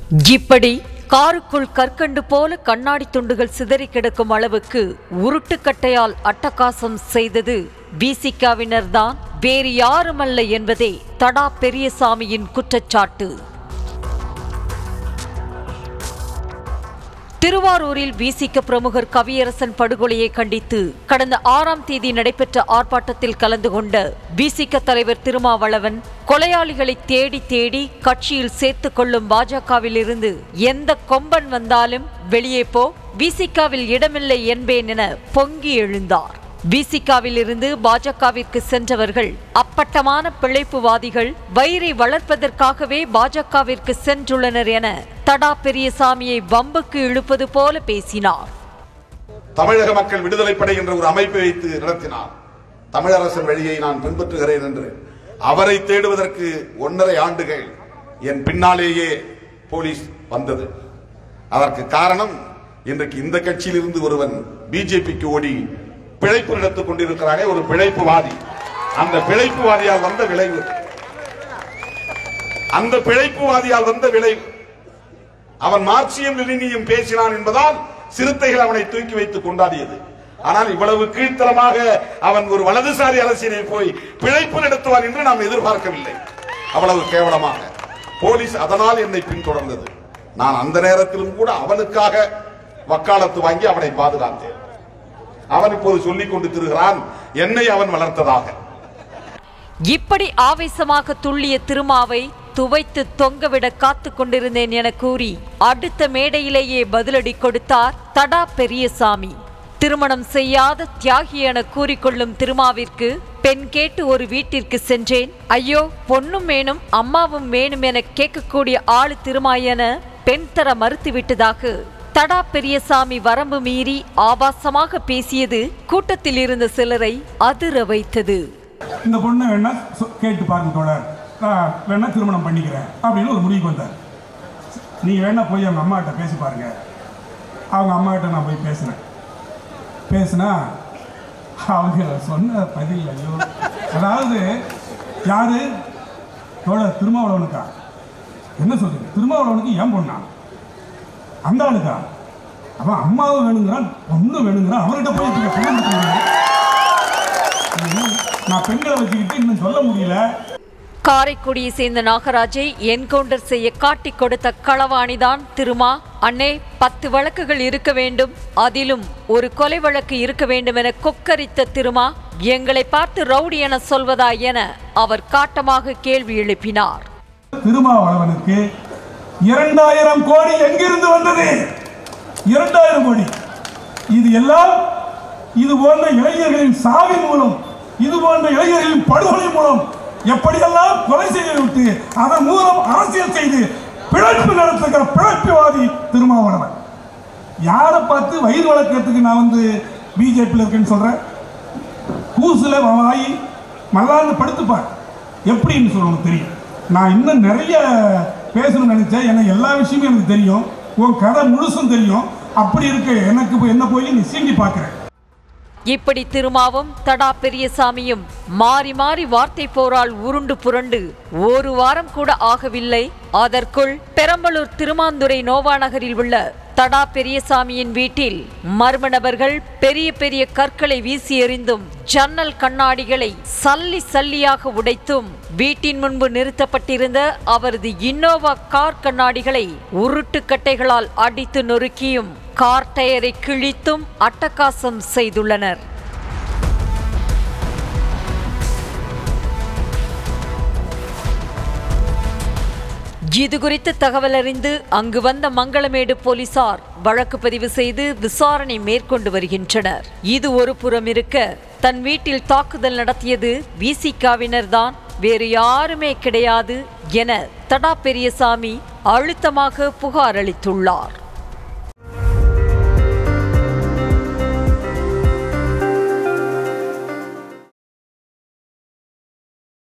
இப்படி காருக்குள் கற்கண்டு போல கண்ணாடி துண்டுகள் சிதறி கிடக்கும் அளவுக்கு உருட்டுக்கட்டையால் அட்டகாசம் செய்தது விசிகாவினர்தான் வேறு யாருமல்ல என்பதே தடா பெரியசாமியின் குற்றச்சாட்டு திருவாரூரில் விசிக பிரமுகர் கவியரசன் படுகொலையை கண்டித்து கடந்த ஆறாம் தேதி நடைபெற்ற ஆர்ப்பாட்டத்தில் கலந்து கொண்ட விசிக தலைவர் திருமாவளவன் கொலையாளிகளை தேடி தேடி கட்சியில் சேர்த்துக் கொள்ளும் பாஜகவில் இருந்து எந்த கொம்பன் வந்தாலும் வெளியே போ விசிகாவில் இடமில்லை என்பேன் என பொங்கி எழுந்தார் விசிகாவில் இருந்து பாஜகவிற்கு சென்றவர்கள் அப்பட்டமான பிழைப்புவாதிகள் வயிறை வளர்ப்பதற்காகவே பாஜகவிற்கு சென்றுள்ளனர் என தடா பெரியசாமியை வம்புக்கு இழுப்பது போல பேசினார் தமிழக மக்கள் விடுதலை படை என்ற ஒரு அமைப்பை வைத்து நடத்தினார் தமிழரசன் வழியை நான் பின்பற்றுகிறேன் என்று அவரை தேடுவதற்கு ஒன்றரை ஆண்டுகள் என் பின்னாலேயே போலீஸ் வந்தது அதற்கு காரணம் இன்றைக்கு இந்த கட்சியில் இருந்து ஒருவன் பிஜேபிக்கு ஓடி பிழைப்பு நடத்திக் கொண்டிருக்கிறானே ஒரு பிழைப்புவாதி அந்த பிழைப்புவாதியால் வந்த விளைவு அந்த பிழைப்புவாதியால் வந்த விளைவு அவன் மார்க்சியம் லெனினியம் பேசினான் என்பதால் சிறுத்தைகள் அவனை தூக்கி வைத்து கொண்டாடியது ஆனால் இவ்வளவு கீழ்த்தரமாக அவன் ஒரு வலதுசாரி அரசியலில் போய் பிழைப்பு நடத்துவான் என்று நாம் எதிர்பார்க்கவில்லை அவ்வளவு கேவலமாக போலீஸ் அதனால் என்னை பின்தொடர்ந்தது நான் அந்த நேரத்திலும் கூட அவனுக்காக வக்காலத்து வாங்கி அவனை பாதுகாத்தேன் அவன் இப்போது சொல்லிக் கொண்டு திருகிறான் என்னை அவன் வளர்த்ததாக இப்படி ஆவேசமாக துள்ளிய திருமாவை துவைத்து தொங்கவிட காத்து கொண்டிருந்தேன் என கூறி அடுத்த மேடையிலேயே பதிலடி கொடுத்தார் தடா பெரியசாமி திருமணம் செய்யாத தியாகி என கூறிக்கொள்ளும் திருமாவிற்கு பெண் கேட்டு ஒரு வீட்டிற்கு சென்றேன் ஐயோ பொண்ணும் வேணும் அம்மாவும் வேணும் என கேட்கக்கூடிய ஆளு திருமா என பெண் தர மறுத்துவிட்டதாக தடா பெரியசாமி வரம்பு மீறி ஆபாசமாக பேசியது கூட்டத்தில் இருந்த சிலரை அதிர வைத்தது இந்த பொண்ணை வேணா சொ- கேட்டு பாருங்க தோழர் நான் வேணா திருமணம் பண்ணிக்கிறேன் அப்படின்னு ஒரு முடிவுக்கு வந்தார் நீ வேணா போய் அவங்க அம்மாகிட்ட பேசி பாருங்க அவங்க அம்மாகிட்ட நான் போய் பேசினேன் பேசினா அவங்க சொன்ன பதில் ஐயோ அதாவது யாரு தோழர் திருமாவளவனுக்கா என்ன சொல்றீங்க திருமாவளவனுக்கு ஏன் பொண்ணா அந்த ஆளுக்கா அவன் அம்மாவும் வேணுங்கிறான் பொண்ணு வேணுங்கிறான் அவர்கிட்ட போய் இப்படி கல்யாணம் பண்ணுவீங்க? நான் பெண்களை வச்சுக்கிட்டு இன்னும் சொல்ல முடியல காரைக்குடியை சேர்ந்த நாகராஜை என்கவுண்டர் செய்ய காட்டிக் கொடுத்த களவாணிதான் திருமா அண்ணே பத்து வழக்குகள் இருக்க வேண்டும் அதிலும் ஒரு கொலை வழக்கு இருக்க வேண்டும் என கொக்கரித்த திருமா எங்களை பார்த்து ரவுடி என சொல்வதா என அவர் காட்டமாக கேள்வி எழுப்பினார் திருமாவளவனுக்கு இரண்டாயிரம் கோடி எங்கிருந்து வந்தது இரண்டாயிரம் கோடி இது எல்லாம் இது போன்ற இளைஞர்களின் சாவின் மூலம் இது போன்ற இளைஞர்களின் படுகொலை மூலம் எப்படியெல்லாம் கொலை செய்து விட்டு அதன் மூலம் அரசியல் செய்து பிழைப்பு நடத்துகிற பிழைப்புவாதி திருமாவளவன் யாரை பார்த்து வயிறு வளர்க்கறதுக்கு நான் வந்து பிஜேபியில் இருக்கேன்னு சொல்றேன் கூசுல வாங்கி மல்லாந்து படுத்துப்பார் எப்படின்னு சொல்ல உனக்கு தெரியும் நான் இன்னும் நிறைய பேசணும்னு நினைச்சேன் எனக்கு எல்லா விஷயமும் எனக்கு தெரியும் உன் கதை முழுசும் தெரியும் அப்படி இருக்கு எனக்கு இப்போ என்ன போய் நீ சீண்டி பார்க்குறேன் இப்படி திருமாவும் தடா பெரியசாமியும் மாறி மாறி வார்த்தை போரால் உருண்டு புரண்டு ஒரு வாரம் கூட ஆகவில்லை அதற்குள் பெரம்பலூர் திருமாந்துறை நோவா நகரில் உள்ள தடா பெரியசாமியின் வீட்டில் மர்ம நபர்கள் பெரிய பெரிய கற்களை வீசி எறிந்தும் ஜன்னல் கண்ணாடிகளை சல்லி சல்லியாக உடைத்தும் வீட்டின் முன்பு நிறுத்தப்பட்டிருந்த அவரது இன்னோவா கார் கண்ணாடிகளை உருட்டுக்கட்டைகளால் அடித்து நொறுக்கியும் கார் டயரை கிழித்தும் அட்டகாசம் செய்துள்ளனர் இது குறித்து தகவல் அறிந்து அங்கு வந்த மங்களமேடு போலீசார் வழக்கு பதிவு செய்து விசாரணை மேற்கொண்டு வருகின்றனர் இது ஒரு புறம் இருக்க தன் வீட்டில் தாக்குதல் நடத்தியது விசிகாவினர் தான் வேறு யாருமே கிடையாது என தடா பெரியசாமி அழுத்தமாக புகார் அளித்துள்ளார்